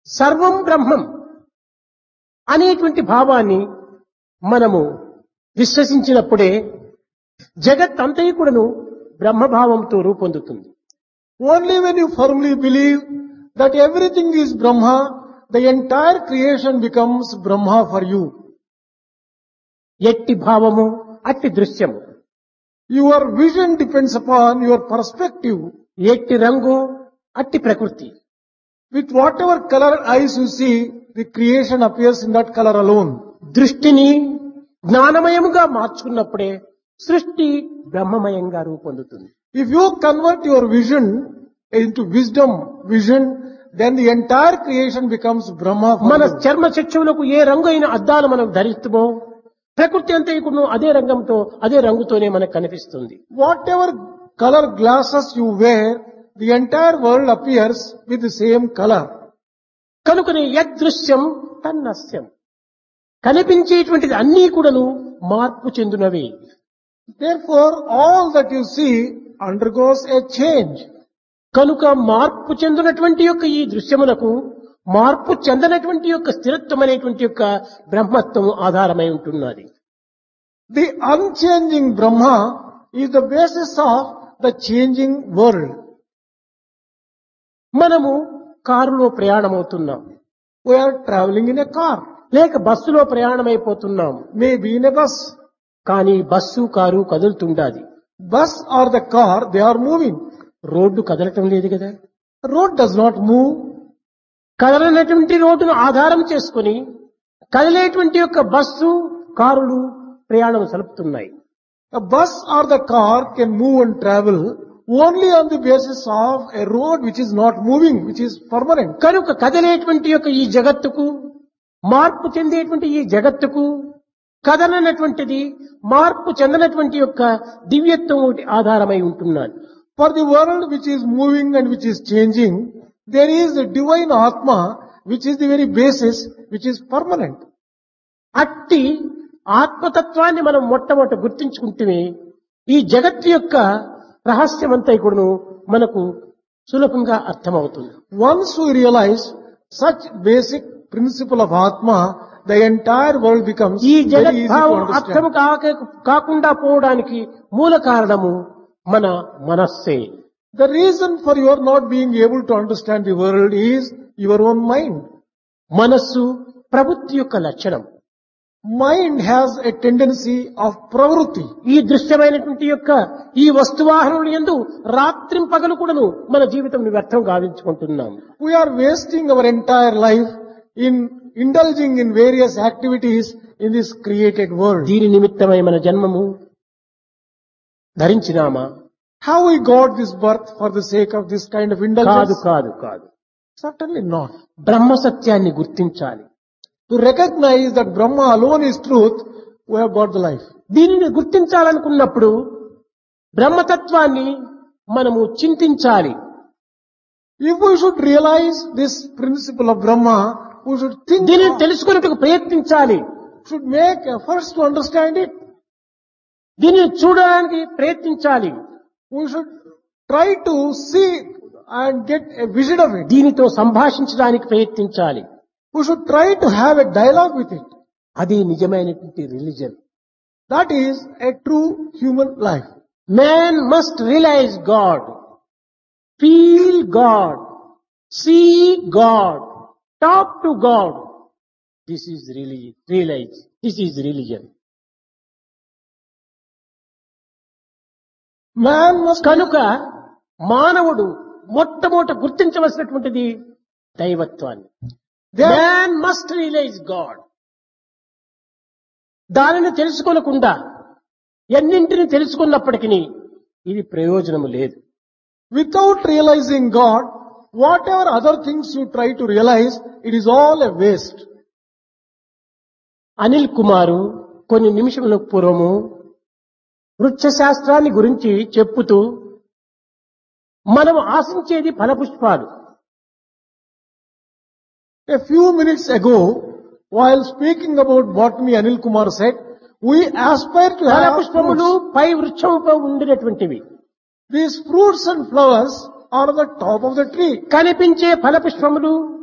సర్వం బ్రహ్మం అనేటువంటి భావాన్ని మనము విశ్వసించినప్పుడే జగత్ అంతయు కూడాను బ్రహ్మభావంతో రూపొందుతుంది Only when you firmly believe that everything is Brahma, the entire creation becomes Brahma for you. ఎట్టి భావము అట్టి దృశ్యము Your vision depends upon your perspective. ఎట్టి రంగు అట్టి ప్రకృతి With whatever color eyes you see, the creation appears in that color alone. దృష్టిని జ్ఞానమయముగా మార్చుకున్నప్పుడే సృష్టి బ్రహ్మమయంగా రూపొందుతుంది If you convert your vision into wisdom vision, then the entire creation becomes Brahma for మన you. చర్మ చక్షువులకు ఏ రంగు అయిన అద్దాలు మనం ధరిస్తామో ప్రకృతి అంతయుకును అదే రంగంతో అదే రంగుతోనే మనకు కనిపిస్తుంది Whatever color glasses you wear, the entire world appears with the same color. కనుకనే యదృశ్యం తన్నస్యం కనిపించేటువంటిది అన్నీ కూడాను మార్పు చెందినవి Therefore, all that you see undergoes a change. కనుక మార్పు చెందినటువంటి యొక్క ఈ దృశ్యములకు మార్పు చెందనటువంటి యొక్క స్థిరత్వం అనేటువంటి యొక్క బ్రహ్మత్వం ఆధారమై ఉంటున్నది The unchanging Brahma is the basis of the changing world. మనము కారులో ప్రయాణమవుతున్నాం We are traveling in a car, లేక బస్సులో ప్రయాణమైపోతున్నాం maybe in a bus. కానీ బస్సు కారు కదులుతుండాది Bus or the car, they are moving. Road కదలటం లేదు కదా Road does not move. కదలనటువంటి రోడ్డును ఆధారం చేసుకుని కదిలేటువంటి యొక్క బస్సు కారులు ప్రయాణం సలుపుతున్నాయి A bus or the car can move and travel only on the basis of a road which is not moving, which is permanent. కనుక కదిలేటువంటి యొక్క ఈ జగత్తుకు మార్పు చెందేటువంటి ఈ జగత్తుకు కదలనటువంటిది మార్పు చెందనటువంటి యొక్క దివ్యత్వం ఒకటి ఆధారమై ఉంటున్నది For the world which is moving and which is changing, there is a divine Atma which is the very basis which is permanent. అట్టి ఆత్మతత్వాన్ని మనం మొట్టమొదట గుర్తించుకుంటే ఈ జగత్తు యొక్క రహస్యమంతా కూడాను మనకు సులభంగా అర్థమవుతుంది Once we realize such basic principle of Atma, the entire world becomes ఈ very easy to జగద్భావం అర్థము understand. కాక కాకుండా పోవడానికి మూల కారణము మన మనస్సే The reason for your not being able to understand the world is your own mind. మనస్సు ప్రవృత్తి యొక్క లక్షణం Mind has a tendency of pravruti. ఈ దృశ్యమైనటువంటి యొక్క ఈ వస్తువాహనములు ఎందు రాత్రింపగలు కూడాను మన జీవితం వ్యర్థం గావించుకుంటున్నాం We are wasting our entire life in indulging in various activities in this created world. దీని నిమిత్తమై మన జన్మము ధరించినామా Have we got this birth for the sake of this kind of కాదు indulgence? కాదు కాదు Certainly not. బ్రహ్మ సత్యాన్ని గుర్తించాలి To recognize that Brahma alone is truth, we have got the life. దీనిని గుర్తించాలనుకున్నప్పుడు బ్రహ్మతత్వాన్ని మనము చింతించాలి If we should realize this principle of Brahma, we should think, దీనిని తెలుసుకున్నట్టుకు ప్రయత్నించాలి should make efforts to understand it. దీనిని చూడడానికి ప్రయత్నించాలి We should try to see and get a vision of it. దీనితో సంభాషించడానికి ప్రయత్నించాలి We should try to have a dialogue with it. అది నిజమైనటువంటి religion That is a true human life. Man must realise God feel God see God talk to God this is religion realise this is religion Man must కనుక మానవుడు మొట్టమొదట గుర్తించవలసినటువంటిది దైవత్వాన్ని There- man must realise God దానిని తెలుసుకోనకుండా ఎన్నింటిని తెలుసుకున్నప్పటికీ ఇది ప్రయోజనము లేదు Without realizing God, whatever other things you try to realize, it is all a waste. Anil కుమారు కొన్ని నిమిషముల పూర్వము వృక్ష శాస్త్రాన్ని గురించి చెప్పుతూ మనం ఆశించేది ఫలపుష్పాలు A few minutes ago, while speaking about botany, Anil Kumar said, we aspire to have ఫలపుష్పములు fruits. Pi వృక్షముపై ఉండినటువంటివి These fruits and flowers are on the top of the tree. కనిపించే ఫలపుష్పములు